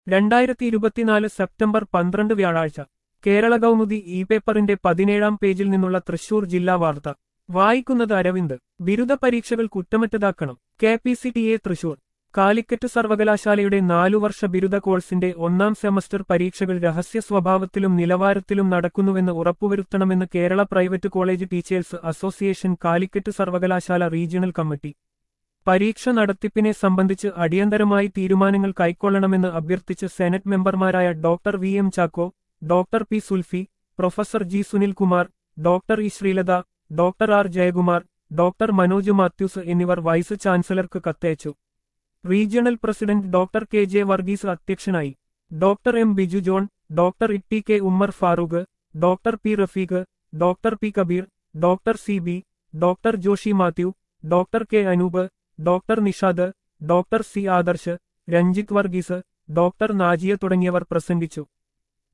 രണ്ടായിരത്തി ഇരുപത്തിനാല് സെപ്റ്റംബർ പന്ത്രണ്ട് വ്യാഴാഴ്ച കേരള കൗമുദി ഇ പേപ്പറിന്റെ പതിനേഴാം പേജിൽ നിന്നുള്ള തൃശൂർ ജില്ലാ വാർത്ത വായിക്കുന്നത് അരവിന്ദ് ബിരുദ പരീക്ഷകൾ കുറ്റമറ്റതാക്കണം K P C T A Thrissur Calicut സർവകലാശാലയുടെ നാലുവർഷ ബിരുദ കോഴ്സിന്റെ ഒന്നാം സെമസ്റ്റർ പരീക്ഷകൾ രഹസ്യ സ്വഭാവത്തിലും നിലവാരത്തിലും നടക്കുന്നുവെന്ന് ഉറപ്പുവരുത്തണമെന്ന് Kerala private college teachers association Calicut സർവകലാശാല റീജിയണൽ കമ്മിറ്റി പരീക്ഷ നടത്തിപ്പിനെ സംബന്ധിച്ച് അടിയന്തരമായി തീരുമാനങ്ങൾ കൈക്കൊള്ളണമെന്ന് അഭ്യർത്ഥിച്ച് സെനറ്റ് മെമ്പർമാരായ doctor V M Chacko doctor P Sulfi professor G Sunilkumar doctor E Sreelatha doctor R Jayakumar doctor Manoj Mathews എന്നിവർ വൈസ് ചാൻസലർക്ക് കത്തയച്ചു regional president doctor K J Varghese അധ്യക്ഷനായി doctor M Biju John doctor Itty K Ummer Farooq doctor P Rafeeq doctor P Kabeer doctor C B doctor Joshy Mathew doctor K Anoop doctor Nishad doctor C Adarsh Ranjith Varghese doctor Najiya തുടങ്ങിയവർ പ്രസംഗിച്ചു